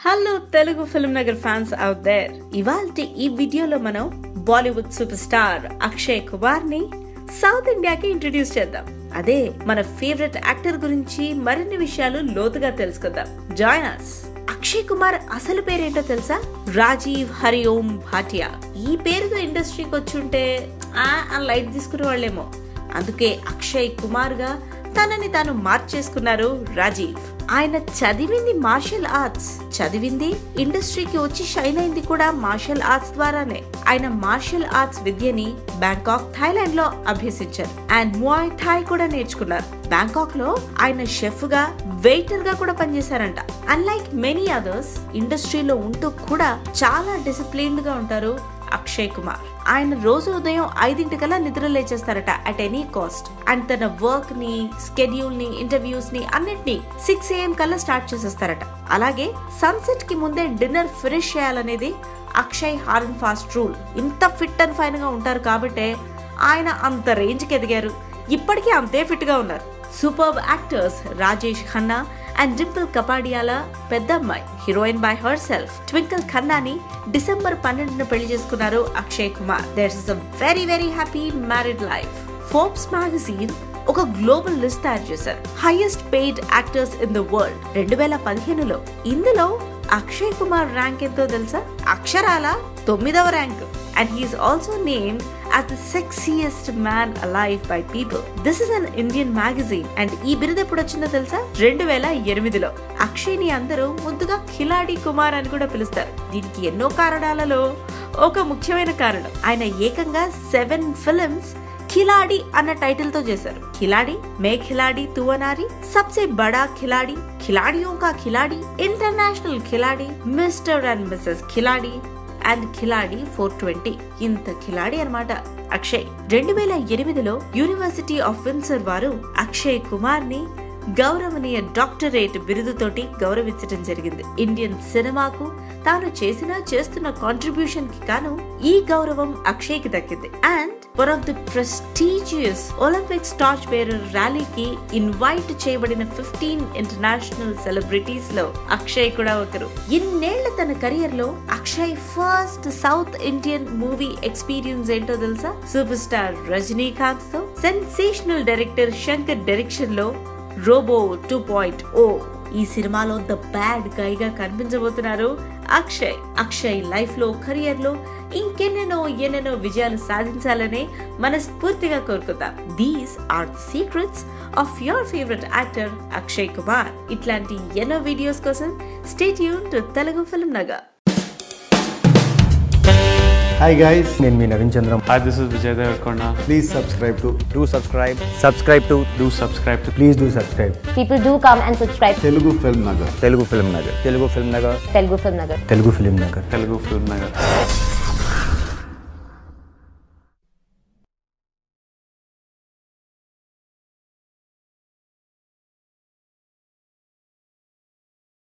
Hello Telugu film Nagar fans out there ఇవాళ ఈ వీడియోలో మనం బాలీవుడ్ సూపర్ స్టార్ అక్షయ్ కుమార్ ని సౌత్ ఇండియాకి ఇంట్రడ్యూస్ చేద్దాం అదే మన ఫేవరెట్ యాక్టర్ గురించి మరిన్ని విషయాలు లోతుగా తెలుసుకుందాం జాయిన్ అస్ అక్షయ్ కుమార్ అసలు పేరేంటో తెలుసా రాజీవ్ హరి ఓం భాటియా ఈ పేరుతో ఇండస్ట్రీకి వచ్చుంటే ఆ ఆ లైట్ తీసుకునే వాళ్ళేమో అందుకే అక్షయ్ కుమార్ గా తనని తాను మార్చేసుకున్నారు రాజీవ్ ఆయన చదివింది మార్షల్ ఆర్ట్స్ చదివింది ఇండస్ట్రీకి వచ్చి షైన్ అయింది కూడా మార్షల్ ఆర్ట్స్ ద్వారానే ఆయన మార్షల్ ఆర్ట్స్ విద్యని బ్యాంకాక్ థాయిలాండ్ లో అభ్యసించారు అండ్ మువాయ్ థాయ్ కూడా నేర్చుకున్నారు బ్యాంకాక్ లో ఆయన షెఫ్ గా వెయిటర్ గా కూడా పనిచేశారంట అన్లైక్ మెనీ అదర్స్ ఇండస్ట్రీలో ఉంటూ కూడా చాలా డిసిప్లిన్డ్ గా ఉంటారు అక్షయ్ కుమార్ ఆయన రోజు ఉదయం ఐదింటికల్లా నిద్ర లేచేస్తారట అట్ ఎనీ కాస్ట్ అండ్ తన వర్క్ ని స్కెడ్యూల్ ని ఇంటర్వ్యూస్ ని అన్నిటిని సిక్స్ ఏఎం కల్లా స్టార్ట్ చేసేస్తారట అలాగే సన్సెట్ కి ముందే డిన్నర్ ఫినిష్ చేయాలనేది Akshay hard and fast rule ఇంత ఫిట్ అండ్ ఫైన్ గా ఉంటారు కాబట్టే ఆయన అంత రేంజ్ కి ఎదిగారు ఇప్పటికీ అంతే ఫిట్ గా ఉన్నారు super actors Rajesh Khanna and Dimple కపాడియాల పెద్ద అమ్మాయి heroine by herself Twinkle ఖన్నాని డిసెంబర్ పన్నెండున పెళ్లి చేసుకున్నారు Akshay Kumar there is a very very happy married life Forbes magazine ఒక గ్లోబల్ లిస్ట్ తయారు చేశారు highest paid actors in the world రెండు వేల పదిహేనులో ఇందులో అక్షయ్ కుమార్ ర్యాంక్ ఎంతో తెలుసా అక్షరాల తొమ్మిదవ rank and he's also named as the sexiest man alive by people. This is an Indian magazine and ఈ బిరుదు ఎప్పుడు వచ్చిందో తెలుసా రెండు వేల ఎనిమిదిలో అక్షయ్ ని అందరూ ముద్దుగా ఖిలాడి కుమార్ అని కూడా పిలుస్తారు దీనికి ఎన్నో కారణాలలో ఒక ముఖ్యమైన కారణం ఆయన ఏకంగా సెవెన్ ఫిల్మ్స్ ఖిలాడి అన్న టైటిల్ తో చేశారు ఖిలాడి మే ఖిలాడి తువనారి సబ్సే బడా Khiladi Khiladiyon Ka Khiladi international Khiladi mister and missus Khiladi and Khiladi four twenty ఇంత ఖిలాడి అనమాట అక్షయ్ రెండు వేల ఎనిమిదిలో యూనివర్సిటీ ఆఫ్ విన్సర్ వారు అక్షయ్ కుమార్ ని గౌరవనీయ డాక్టరేట్ బిరుదుతోటి గౌరవించడం జరిగింది ఇండియన్ సినిమాకు తాను చేసిన చేస్తున్న కాంట్రిబ్యూషన్ కి గాను ఈ గౌరవం అక్షయ్ కి దక్కింది and one of the prestigious Olympics torch bearer ర్యాలీకి ఇన్వైట్ చేయబడిన ఫిఫ్టీన్ ఇంటర్నేషనల్ సెలబ్రిటీస్ లో అక్షయ్ కూడా ఒకరు ఇన్నేళ్ల తన కెరియర్ లో Akshay first south Indian movie experience ఏంటో తెలుసా సూపర్ స్టార్ రజనీకాంత్ తో సెన్సేషనల్ డైరెక్టర్ శంకర్ డైరెక్షన్ లో రోబో టూ పాయింట్ ఓ ఈ సినిమాలో ద బ్యాడ్ గై గా కనిపించబోతున్నారు అక్షయ్ అక్షయ్ లైఫ్ లో కెరియర్ లో ఇంకెన్నెన్నో ఎన్నెన్నో విజయాలు సాధించాలనే మనస్ఫూర్తిగా కోరుకుందాం these are the secrets of your favourite actor Akshay Kumar ఇట్లాంటి ఎన్నో వీడియోస్ కోసం స్టేట్ యూన్ to Telugu film Nagar hi guys నేను మీ Naveen Chandram Hi, this is Vijay Devarkonda. Please subscribe to do subscribe subscribe to Do subscribe to please do subscribe People do come and subscribe to Telugu film Nagar Telugu film Nagar Telugu film Nagar Telugu Film Nagar. Telugu film Nagar Telugu Film Nagar.